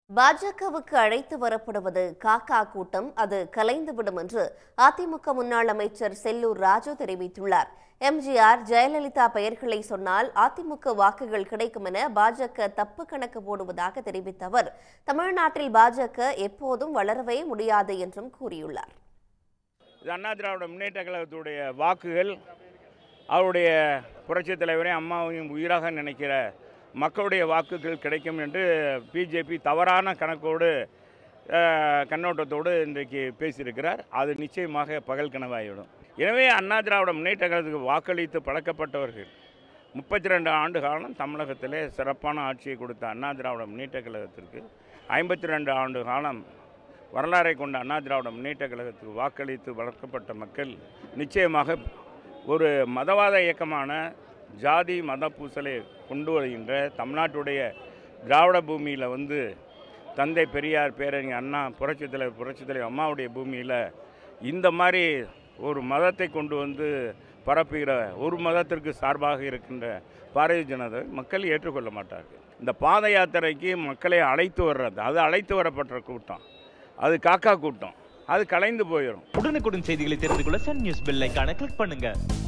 பாஜகவுக்கு அழைத்து வரப்படுவது காக்கா கூட்டம் அது கலைந்துவிடும் என்று அதிமுக முன்னாள் அமைச்சர் செல்லூர் ராஜு தெரிவித்துள்ளார் எம்ஜிஆர் ஜெயலலிதா பெயர்களை சொன்னால் அதிமுக வாக்குகள் கிடைக்கும் என பாஜக தப்பு கணக்கு போடுவதாக தெரிவித்த அவர் தமிழ்நாட்டில் பாஜக எப்போதும் வளரவே முடியாது என்றும் கூறியுள்ளார் இது அண்ணா திராவிட முன்னேற்ற கழகத்துடைய வாக்குகள் அவருடைய புரட்சித் தலைவரை அம்மாவையும் உயிராக நினைக்கிற மக்களுடைய வாக்குகள் கிடைக்கும் என்று பிஜேபி தவறான கணக்கோடு அஹ், கண்ணோட்டத்தோடு இன்றைக்கு பேசியிருக்கிறார் அது நிச்சயமாக பகல் கனவாகிவிடும் எனவே அண்ணா திராவிட முன்னேற்ற கழகத்துக்கு வாக்களித்து பழக்கப்பட்டவர்கள் முப்பத்தி ரெண்டு ஆண்டு காலம் தமிழகத்திலே சிறப்பான ஆட்சியை கொடுத்த அண்ணா திராவிட முன்னேற்ற கழகத்திற்கு ஐம்பத்தி ரெண்டு ஆண்டு காலம் வரலாறை கொண்ட அண்ணா திராவிட முன்னேற்ற கழகத்துக்கு வாக்களித்து வளர்க்கப்பட்ட மக்கள் நிச்சயமாக ஒரு மதவாத இயக்கமான ஜாதி மத பூசலை கொண்டு வருகின்ற தமிழ்நாட்டுடைய திராவிட பூமியில் வந்து தந்தை பெரியார் பேரறிஞர் அண்ணா புரட்சித் தலைவர் புரட்சித் தலைவர் அம்மாவுடைய பூமியில் இந்த மாதிரி ஒரு மதத்தை கொண்டு வந்து பரப்புகிற ஒரு மதத்திற்கு சார்பாக இருக்கின்ற பாரதிய ஜனதா மக்கள் ஏற்றுக்கொள்ள மாட்டார்கள் இந்த பாத யாத்திரைக்கு மக்களை அழைத்து வர்றது அது அழைத்து வரப்பட்ட கூட்டம் அது காக்கா கூட்டம் அது கலைந்து போயிடும் உடனுக்குடன் செய்திகளை தெரிந்து கொள்ள சன் நியூஸ் பெல் ஐகானை கிளிக் பண்ணுங்க